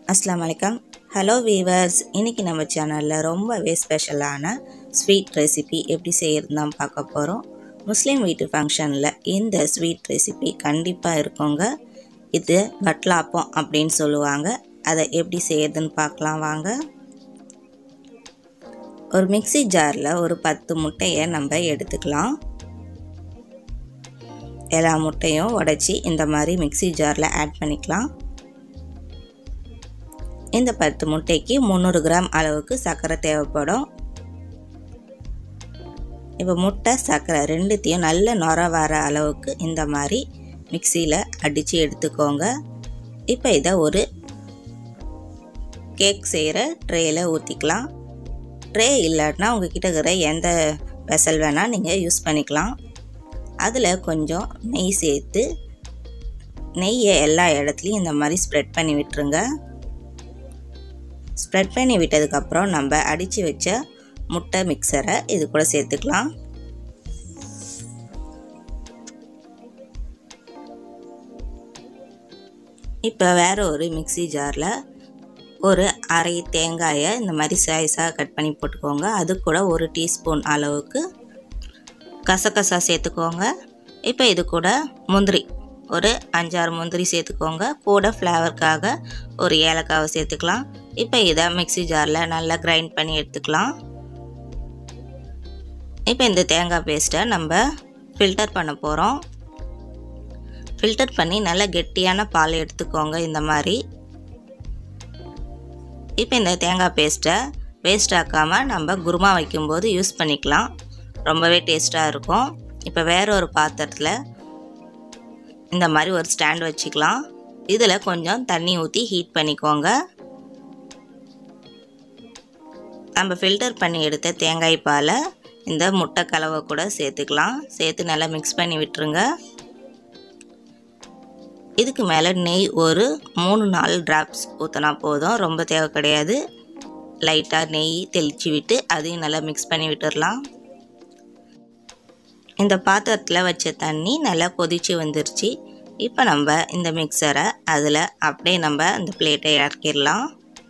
அஸ்லாம் வலைக்கம் hello viewers இன்றைக்கி நம்ம சேனலில் ரொம்பவே ஸ்பெஷலான ஸ்வீட் ரெசிபி எப்படி செய்யறது தான் பார்க்க போகிறோம் முஸ்லீம் வீட்டு ஃபங்க்ஷனில் இந்த ஸ்வீட் ரெசிபி கண்டிப்பாக இருக்குங்க இது பட்லாப்பம் அப்படின்னு சொல்லுவாங்க அதை எப்படி செய்யறதுன்னு பார்க்கலாம் வாங்க ஒரு மிக்ஸி ஜாரில் ஒரு பத்து முட்டையை நம்ம எடுத்துக்கலாம் எல்லா முட்டையும் உடச்சி இந்த மாதிரி மிக்ஸி ஜாரில் ஆட் பண்ணிக்கலாம் இந்த பத்து முட்டைக்கு முந்நூறு கிராம் அளவுக்கு சர்க்கரை தேவைப்படும் இப்போ முட்டை சர்க்கரை ரெண்டுத்தையும் நல்ல நுர வர அளவுக்கு இந்த மாதிரி மிக்சியில் அடித்து எடுத்துக்கோங்க இப்போ இதை ஒரு கேக் செய்கிற ட்ரேயில் ஊற்றிக்கலாம் ட்ரே இல்லாட்டினா உங்ககிட்ட இருக்கிற எந்த வெசல் வேணால் நீங்கள் யூஸ் பண்ணிக்கலாம் அதில் கொஞ்சம் நெய் சேர்த்து நெய்யை எல்லா இடத்துலையும் இந்த மாதிரி ஸ்ப்ரெட் பண்ணி விட்டுருங்க ஸ்ப்ரெட் பண்ணி விட்டதுக்கப்புறம் நம்ம அடித்து வச்ச முட்டை மிக்சரை இது கூட சேர்த்துக்கலாம் இப்போ வேறு ஒரு மிக்சி ஜாரில் ஒரு அரை தேங்காயை இந்த மாதிரி சைஸாக கட் பண்ணி போட்டுக்கோங்க அது கூட ஒரு டீஸ்பூன் அளவுக்கு கசகசா சேர்த்துக்கோங்க இப்போ இது கூட முந்திரி ஒரு அஞ்சாறு முந்திரி சேர்த்துக்கோங்க கூட ஃப்ளேவருக்காக ஒரு ஏலக்காவை சேர்த்துக்கலாம் இப்போ இதை மிக்ஸி ஜாரில் நல்லா கிரைண்ட் பண்ணி எடுத்துக்கலாம் இப்போ இந்த தேங்காய் பேஸ்ட்டை நம்ம ஃபில்டர் பண்ண போகிறோம் ஃபில்டர் பண்ணி நல்லா கெட்டியான பால் எடுத்துக்கோங்க இந்த மாதிரி இப்போ இந்த தேங்காய் பேஸ்ட்டை வேஸ்ட் ஆக்காமல் நம்ம குருமா வைக்கும்போது யூஸ் பண்ணிக்கலாம் ரொம்பவே டேஸ்ட்டாக இருக்கும் இப்போ வேற ஒரு பாத்திரத்தில் இந்த மாதிரி ஒரு ஸ்டாண்ட் வச்சுக்கலாம் இதில் கொஞ்சம் தண்ணி ஊற்றி ஹீட் பண்ணிக்கோங்க நம்ம ஃபில்டர் பண்ணி எடுத்த தேங்காய் பாலை இந்த முட்டை கலவை கூட சேர்த்துக்கலாம் சேர்த்து நல்லா மிக்ஸ் பண்ணி விட்டுருங்க இதுக்கு மேலே நெய் ஒரு மூணு நாலு ட்ராப்ஸ் ஊற்றினா போதும் ரொம்ப தேவை கிடையாது லைட்டாக நெய் தெளித்து விட்டு அதையும் நல்லா மிக்ஸ் பண்ணி விட்டுடலாம் இந்த பாத்திரத்தில் வச்ச தண்ணி நல்லா கொதித்து வந்துருச்சு இப்போ நம்ம இந்த மிக்சரை அதில் அப்படியே நம்ம அந்த பிளேட்டை இறக்கிடலாம்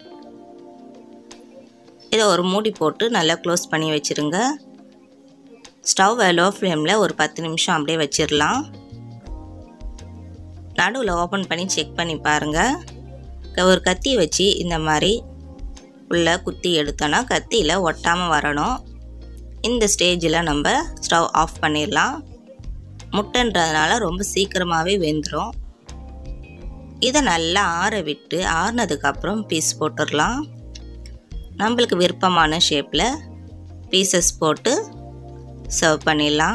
இதை ஒரு மூடி போட்டு நல்லா க்ளோஸ் பண்ணி வச்சுருங்க ஸ்டவ்வை லோ ஃப்ளேமில் ஒரு பத்து நிமிஷம் அப்படியே வச்சிடலாம் நடுவில் ஓப்பன் பண்ணி செக் பண்ணி பாருங்கள் ஒரு கத்தி வச்சு இந்த மாதிரி உள்ளே குத்தி எடுத்தோன்னா கத்தியில் ஒட்டாமல் வரணும் இந்த ஸ்டேஜில் நம்ம ஸ்டவ் ஆஃப் பண்ணிடலாம் முட்டைன்றதுனால ரொம்ப சீக்கிரமாகவே வெந்துடும் இதை நல்லா ஆற விட்டு ஆறுனதுக்கப்புறம் பீஸ் போட்டுடலாம் நம்மளுக்கு விருப்பமான ஷேப்பில் பீசஸ் போட்டு சர்வ் பண்ணிடலாம்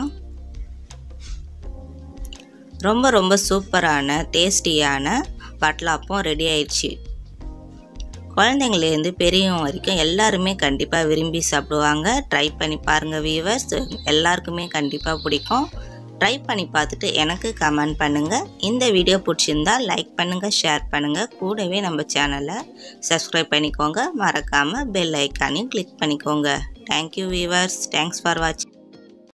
ரொம்ப ரொம்ப சூப்பரான டேஸ்டியான பட்லாப்பம் ரெடி ஆயிடுச்சு குழந்தைங்கலேருந்து பெரியவங்க வரைக்கும் எல்லாருமே கண்டிப்பாக விரும்பி சாப்பிடுவாங்க ட்ரை பண்ணி பாருங்கள் வியூவர்ஸ் எல்லாருக்குமே கண்டிப்பாக பிடிக்கும் ட்ரை பண்ணி பார்த்துட்டு எனக்கு கமெண்ட் பண்ணுங்கள் இந்த வீடியோ பிடிச்சிருந்தா லைக் பண்ணுங்கள் ஷேர் பண்ணுங்கள் கூடவே நம்ம சேனலை சப்ஸ்கிரைப் பண்ணிக்கோங்க மறக்காமல் பெல் ஐக்கானையும் கிளிக் பண்ணிக்கோங்க தேங்க்யூ வியூவர்ஸ் தேங்க்ஸ் ஃபார் வாட்சிங்